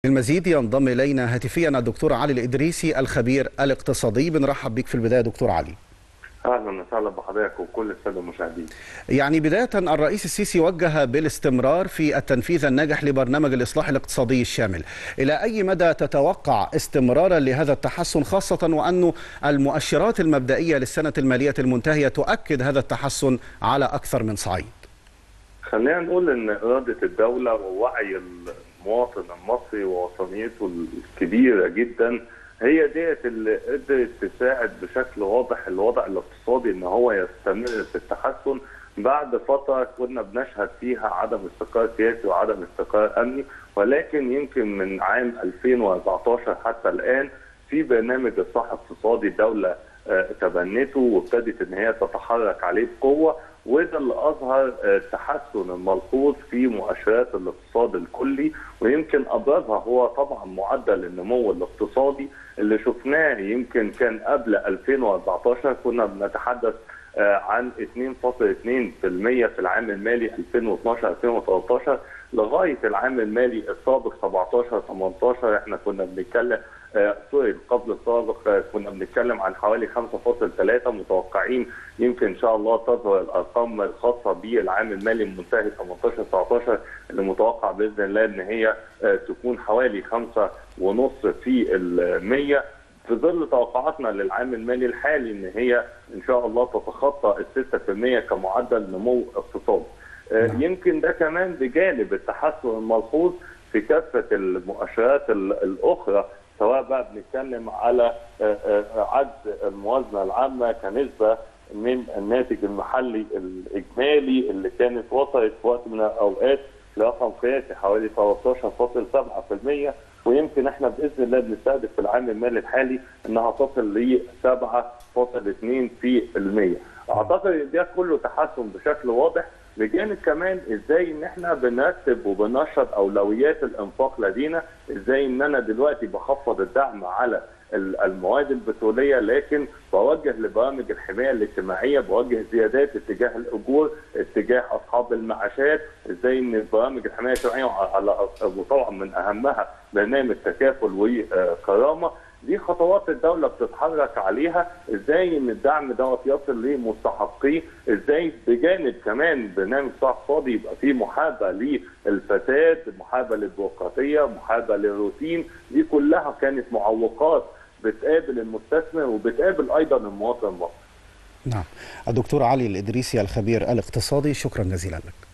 المزيد ينضم الينا هاتفيا الدكتور علي الادريسي الخبير الاقتصادي بنرحب بك في البدايه دكتور علي. اهلا وسهلا بحضرتك وكل الساده المشاهدين. يعني بدايه الرئيس السيسي وجه بالاستمرار في التنفيذ الناجح لبرنامج الاصلاح الاقتصادي الشامل. الى اي مدى تتوقع استمرارا لهذا التحسن خاصه وانه المؤشرات المبدئيه للسنه الماليه المنتهيه تؤكد هذا التحسن على اكثر من صعيد. خلينا نقول ان اراده الدوله ووعي المواطن المصري ووطنيته الكبيره جدا هي ديت اللي قدرت تساعد بشكل واضح الوضع الاقتصادي ان هو يستمر في التحسن بعد فتره كنا بنشهد فيها عدم استقرار سياسي وعدم استقرار امني ولكن يمكن من عام 2014 حتى الان في برنامج اصلاح اقتصادي الدوله تبنته وابتدت ان هي تتحرك عليه بقوه وده اللي اظهر التحسن الملحوظ في مؤشرات الاقتصاد الكلي ويمكن ابرزها هو طبعا معدل النمو الاقتصادي اللي شفناه يمكن كان قبل 2014 كنا بنتحدث عن 2.2% في العام المالي 2012 2013 لغايه العام المالي السابق 17 18 احنا كنا بنتكلم سوري القبل السابق كنا بنتكلم عن حوالي 5.3 متوقعين يمكن ان شاء الله تظهر الارقام الخاصه بالعام المالي المنتهي 18 19 اللي متوقع باذن الله ان هي تكون حوالي 5 ونص في المية في ظل توقعاتنا للعام المالي الحالي ان هي ان شاء الله تتخطى ال 6% كمعدل نمو اقتصادي. يمكن ده كمان بجانب التحسن الملحوظ في كافه المؤشرات الاخرى سواء بقى بنتكلم على عجز الموازنه العامه كنسبه من الناتج المحلي الاجمالي اللي كانت وصلت في وقت من الاوقات لرقم قياسي حوالي 13.7% ويمكن احنا باذن الله بنستهدف في العام المالي الحالي انها تصل ل 7.2%. اعتقد ان ده كله تحسن بشكل واضح بجانب كمان ازاي ان احنا بنرتب وبنشط اولويات الانفاق لدينا ازاي ان انا دلوقتي بخفض الدعم على المواد البتروليه لكن بوجه لبرامج الحمايه الاجتماعيه بوجه زيادات اتجاه الاجور اتجاه اصحاب المعاشات ازاي ان برامج الحمايه الاجتماعيه على وطبعا من اهمها برنامج تكافل وكرامه دي خطوات الدوله بتتحرك عليها ازاي ان الدعم دوت يصل لمستحقيه ازاي بجانب كمان برنامج صح اقتصادي يبقى فيه محابه للفساد محابه للبيروقراطيه محابه للروتين دي كلها كانت معوقات بتقابل المستثمر وبتقابل ايضا المواطن المصري نعم الدكتور علي الادريسي الخبير الاقتصادي شكرا جزيلا لك